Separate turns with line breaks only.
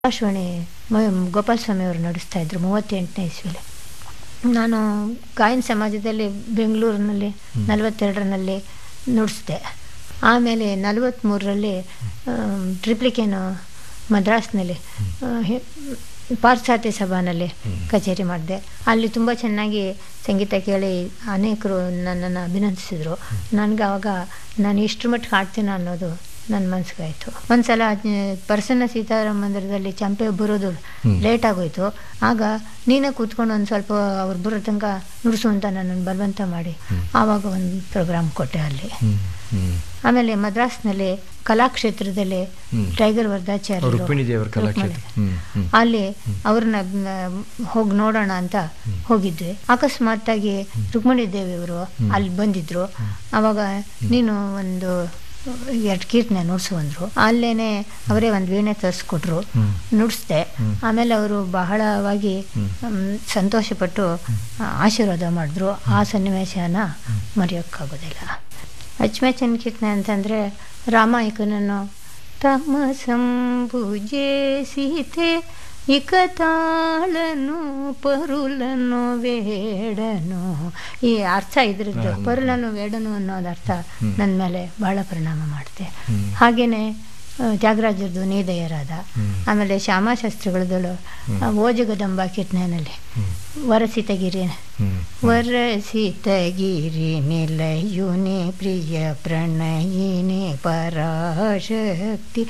ಆಕಾಶವಾಣಿ ಮ- ಗೋಪಾಲ ಸ್ವಾಮಿ ಅವರು ನಡೆಸ್ತಾ ಇದ್ರು ಮೂವತ್ತೆಂಟನೇ ಇಸ್ವಿಲಿ ನಾನು ಗಾಯನ ಸಮಾಜದಲ್ಲಿ ಬೆಂಗಳೂರಿನಲ್ಲಿ ನಲವತ್ತೆರಡರಲ್ಲಿ ನುಡಿಸ್ದೆ ಆಮೇಲೆ ನಲವತ್ತ್ಮೂರರಲ್ಲಿ ಟ್ರಿಪ್ಲಿಕೇನು ಮದ್ರಾಸ್ನಲ್ಲಿ ಆ, ಹೆ- ಪಾಶ್ಚಾತ್ಯ ಸಭಾನಲ್ಲಿ ಕಚೇರಿ ಮಾಡಿದೆ ಅಲ್ಲಿ ತುಂಬ ಚೆನ್ನಾಗಿ ಸಂಗೀತ ಕೇಳಿ ಅನೇಕರು ನನ್ನನ್ನು ಅಭಿನಂದಿಸಿದರು ನನಗೆ ಆವಾಗ ನಾನು ಇಷ್ಟರ ಮಟ್ಟಿಗೆ ಹಾಡ್ತೀನ ಅನ್ನೋದು ನನ್ನ ಮನಸ್ಸಿಗಾಯಿತು ಒಂದ್ಸಲ ಅದ್ನ- ಪ್ರಸನ್ನ ಸೀತಾರಾಮ ಮಂದಿರದಲ್ಲಿ ಚಂಪೆ ಬರೋದು ಲೇಟ್ ಆಗೋಯ್ತು ಆಗ ನೀನೇ ಕೂತ್ಕೊಂಡು ಒಂದು ಸ್ವಲ್ಪ ಅವ್ರು ಬರೋ ತನಕ ನುಡಿಸು ಅಂತ ನನ್ನನ್ನು ಬಲವಂತ ಮಾಡಿ ಆವಾಗ ಒಂದು ಪ್ರೋಗ್ರಾಮ್ ಕೊಟ್ಟೆ ಅಲ್ಲಿ
ಹ್ಮ್, ಹ್ಮ್.
ಆಮೇಲೆ ಮದ್ರಾಸ್ನಲ್ಲಿ ಕಲಾಕ್ಷೇತ್ರದಲ್ಲಿ
ಹ್ಮ್.
ಟೈಗರ್
ಅವ್ರು
ವರ್ಧಾಚಾರ್ಯರು
ರುಕ್ಮಿಣಿ ದೇವರ ಕಲಾಕ್ಷೇತ್ರ ಹ್ಮ್, ಹ್ಮ್.
ಅಲ್ಲಿ ಅವ್ರನ್ನ ಹೋಗಿ ನೋಡೋಣ ಅಂತ ಹೋಗಿದ್ವಿ ಅಕಸ್ಮಾತ್ತಾಗಿ ರುಕ್ಮಿಣಿ ದೇವಿಯವರು ಅಲ್ಲಿ ಬಂದಿದ್ರು ಅವಾಗ ನೀನು ಒಂದು ಎರಡು ಕೀರ್ತನೆ ನುಡ್ಸು ಅಂದರು ಅಲ್ಲೇನೆ ಅವರೇ ಒಂದು ವೀಣೆ ತರಿಸ್ಕೊಟ್ರು
ಹ್ಮ್.
ನುಡಿಸ್ದೆ ಆಮೇಲೆ ಅವರು ಬಹಳವಾಗಿ ಮ್, ಸಂತೋಷಪಟ್ಟು ಆ, ಆಶೀರ್ವಾದ ಮಾಡಿದ್ರು ಆ ಸನ್ನಿವೇಶನ ಮರೆಯೋಕ್ಕಾಗೋದಿಲ್ಲ ಅಚ್ಚುಮೆಚ್ಚಿನ ಕೀರ್ತನೆ ಅಂತಂದರೆ ರಾಮಾಯಕನನ್ನು ತಮ ಸಂಭುಜೆ ಸೀತೆ ಇಕ ತಾಳನು ಪರುಲನು ವೇಡನು ಈ ಅರ್ಥ ಇದ್ರದ್ದು ಪರುಲನು ವೇಡನು ಅನ್ನೋದು ಅರ್ಥ ನನ್ನ ಮೇಲೆ ಬಹಳ ಪರಿಣಾಮ ಮಾಡುತ್ತೆ ಹಾಗೆಯೇ ತ್ಯಾಗರಾಜರದು ನೀದಯರಾದ ಆಮೇಲೆ ಶ್ಯಾಮಾಶಾಸ್ತ್ರಿಗಳದ್ದು ಓಜಗದಂಬ ಕೀರ್ತನೆಯಲ್ಲಿ ವರಸಿತಗಿರಿ
ಹ್ಮ್.
ವರಸಿತಗಿರಿ ನಿಲಯುನಿ ಪ್ರಿಯ ಪ್ರಣಯಿನಿ ಪರಾಶಕ್ತಿ